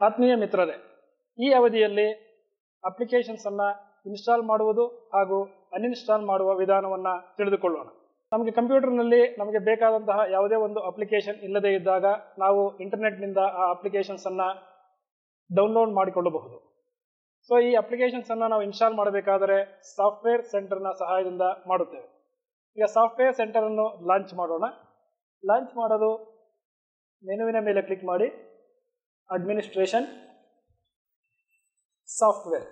ಆತ್ಮೀಯ ಮಿತ್ರರೇ ಈ ಅವಧಿಯಲ್ಲಿ ಅಪ್ಲಿಕೇಶನ್ಸ್ ಅನ್ನ ಇನ್ಸ್ಟಾಲ್ ಮಾಡುವುದು ಹಾಗೂ ಅನ್ಇನ್ಸ್ಟಾಲ್ ಮಾಡುವ ವಿಧಾನವನ್ನ ತಿಳಿದುಕೊಳ್ಳೋಣ ನಮಗೆ ಕಂಪ್ಯೂಟರ್ನಲ್ಲಿ ನಮಗೆ ಬೇಕಾದಂತಹ ಯಾವುದೇ ಒಂದು ಅಪ್ಲಿಕೇಶನ್ ಇಲ್ಲದೇ ಇದ್ದಾಗ ನಾವು ಇಂಟರ್ನೆಟ್ನಿಂದ ಆ ಅಪ್ಲಿಕೇಶನ್ಸ್ ಅನ್ನ ಡೌನ್ಲೋಡ್ ಮಾಡಿಕೊಳ್ಳಬಹುದು ಸೊ ಈ ಅಪ್ಲಿಕೇಶನ್ಸ್ ಅನ್ನ ನಾವು ಇನ್ಸ್ಟಾಲ್ ಮಾಡಬೇಕಾದರೆ ಸಾಫ್ಟ್ವೇರ್ ಸೆಂಟರ್ನ ಸಹಾಯದಿಂದ ಮಾಡುತ್ತೇವೆ ಈಗ ಸಾಫ್ಟ್ವೇರ್ ಸೆಂಟರ್ ಅನ್ನು ಲಾಂಚ್ ಮಾಡೋಣ ಲಾಂಚ್ ಮಾಡಲು ಮೆನುವಿನ ಮೇಲೆ ಕ್ಲಿಕ್ ಮಾಡಿ ಅಡ್ಮಿನಿಸ್ಟ್ರೇಷನ್ ಸಾಫ್ಟ್ವೇರ್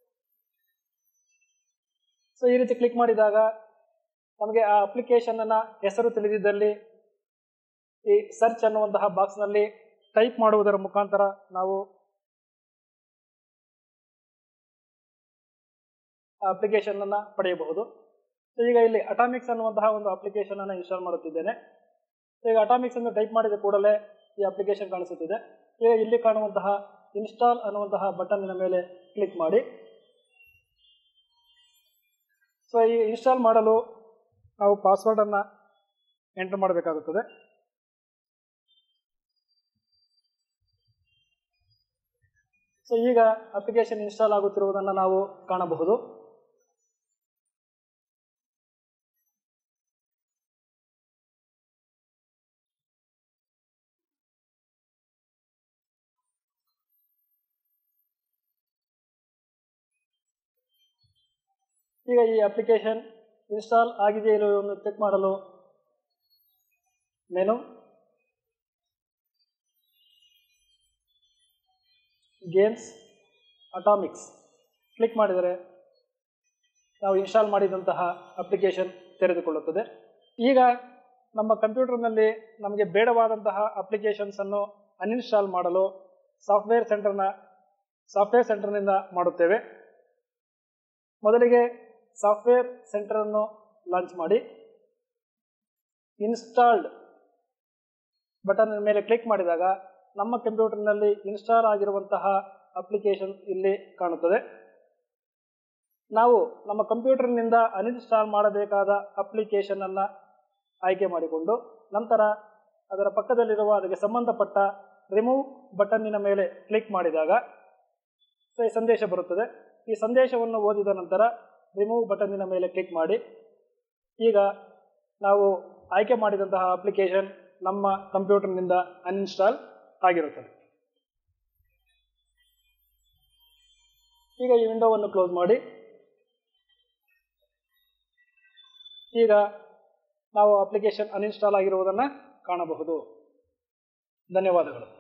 ಸೊ ಈ ರೀತಿ ಕ್ಲಿಕ್ ಮಾಡಿದಾಗ ನಮಗೆ ಆ ಅಪ್ಲಿಕೇಶನ್ ಅನ್ನ ಹೆಸರು ತಿಳಿದಿದ್ದಲ್ಲಿ ಈ ಸರ್ಚ್ ಅನ್ನುವಂತಹ ಬಾಕ್ಸ್ ನಲ್ಲಿ ಟೈಪ್ ಮಾಡುವುದರ ಮುಖಾಂತರ ನಾವು ಅಪ್ಲಿಕೇಶನ್ ಅನ್ನ ಪಡೆಯಬಹುದು ಸೊ ಈಗ ಇಲ್ಲಿ ಅಟಾಮಿಕ್ಸ್ ಅನ್ನುವಂತಹ ಒಂದು ಅಪ್ಲಿಕೇಶನ್ ಅನ್ನ ಇನ್ಸ್ಟಾಲ್ ಮಾಡುತ್ತಿದ್ದೇನೆ ಸೊ ಈಗ ಅಟಾಮಿಕ್ಸ್ ಅನ್ನು ಟೈಪ್ ಮಾಡಿದ ಕೂಡಲೇ ಈ ಅಪ್ಲಿಕೇಶನ್ ಕಾಣಿಸುತ್ತಿದೆ ಈಗ ಇಲ್ಲಿ ಕಾಣುವಂತಹ ಇನ್ಸ್ಟಾಲ್ ಅನ್ನುವಂತಹ ಬಟನ್ನಿನ ಮೇಲೆ ಕ್ಲಿಕ್ ಮಾಡಿ ಸೊ ಈ ಇನ್ಸ್ಟಾಲ್ ಮಾಡಲು ನಾವು ಪಾಸ್ವರ್ಡ್ ಅನ್ನ ಎಂಟರ್ ಮಾಡಬೇಕಾಗುತ್ತದೆ ಸೊ ಈಗ ಅಪ್ಲಿಕೇಶನ್ ಇನ್ಸ್ಟಾಲ್ ಆಗುತ್ತಿರುವುದನ್ನು ನಾವು ಕಾಣಬಹುದು ಈಗ ಈ ಅಪ್ಲಿಕೇಶನ್ ಇನ್ಸ್ಟಾಲ್ ಆಗಿದೆ ಇಲ್ಲವೋ ಚೆಕ್ ಮಾಡಲು ಮೆನು ಗೇಮ್ಸ್ ಅಟಾಮಿಕ್ಸ್ ಕ್ಲಿಕ್ ಮಾಡಿದರೆ ನಾವು ಇನ್ಸ್ಟಾಲ್ ಮಾಡಿದಂತಹ ಅಪ್ಲಿಕೇಶನ್ ತೆರೆದುಕೊಳ್ಳುತ್ತದೆ ಈಗ ನಮ್ಮ ಕಂಪ್ಯೂಟರ್ನಲ್ಲಿ ನಮಗೆ ಬೇಡವಾದಂತಹ ಅಪ್ಲಿಕೇಶನ್ಸ್ ಅನ್ನು ಅನ್ಇನ್ಸ್ಟಾಲ್ ಮಾಡಲು ಸಾಫ್ಟ್ವೇರ್ ಸೆಂಟರ್ನ ಸಾಫ್ಟ್ವೇರ್ ಸೆಂಟರ್ನಿಂದ ಮಾಡುತ್ತೇವೆ ಮೊದಲಿಗೆ ಸಾಫ್ಟ್ವೇರ್ ಸೆಂಟರ್ ಅನ್ನು ಲಾಂಚ್ ಮಾಡಿ ಇನ್ಸ್ಟಾಲ್ಡ್ ಬಟನ್ ಮೇಲೆ ಕ್ಲಿಕ್ ಮಾಡಿದಾಗ ನಮ್ಮ ಕಂಪ್ಯೂಟರ್ನಲ್ಲಿ ಇನ್ಸ್ಟಾಲ್ ಆಗಿರುವಂತಹ ಅಪ್ಲಿಕೇಶನ್ ಇಲ್ಲಿ ಕಾಣುತ್ತದೆ ನಾವು ನಮ್ಮ ಕಂಪ್ಯೂಟರ್ನಿಂದ ಅನ್ಇನ್ಸ್ಟಾಲ್ ಮಾಡಬೇಕಾದ ಅಪ್ಲಿಕೇಶನ್ ಅನ್ನ ಆಯ್ಕೆ ಮಾಡಿಕೊಂಡು ನಂತರ ಅದರ ಪಕ್ಕದಲ್ಲಿರುವ ಅದಕ್ಕೆ ಸಂಬಂಧಪಟ್ಟ ರಿಮೂವ್ ಬಟನ್ನಿನ ಮೇಲೆ ಕ್ಲಿಕ್ ಮಾಡಿದಾಗ ಸೊ ಈ ಸಂದೇಶ ಬರುತ್ತದೆ ಈ ಸಂದೇಶವನ್ನು ಓದಿದ ನಂತರ ರಿಮೂವ್ ಬಟನ್ನಿನ ಮೇಲೆ ಕ್ಲಿಕ್ ಮಾಡಿ ಈಗ ನಾವು ಆಯ್ಕೆ ಮಾಡಿದಂತಹ ಅಪ್ಲಿಕೇಶನ್ ನಮ್ಮ ಕಂಪ್ಯೂಟರ್ನಿಂದ ಅನ್ಇನ್ಸ್ಟಾಲ್ ಆಗಿರುತ್ತದೆ ಈಗ ಈ ವಿಂಡೋವನ್ನು ಕ್ಲೋಸ್ ಮಾಡಿ ಈಗ ನಾವು ಅಪ್ಲಿಕೇಶನ್ ಅನ್ಇನ್ಸ್ಟಾಲ್ ಆಗಿರುವುದನ್ನು ಕಾಣಬಹುದು ಧನ್ಯವಾದಗಳು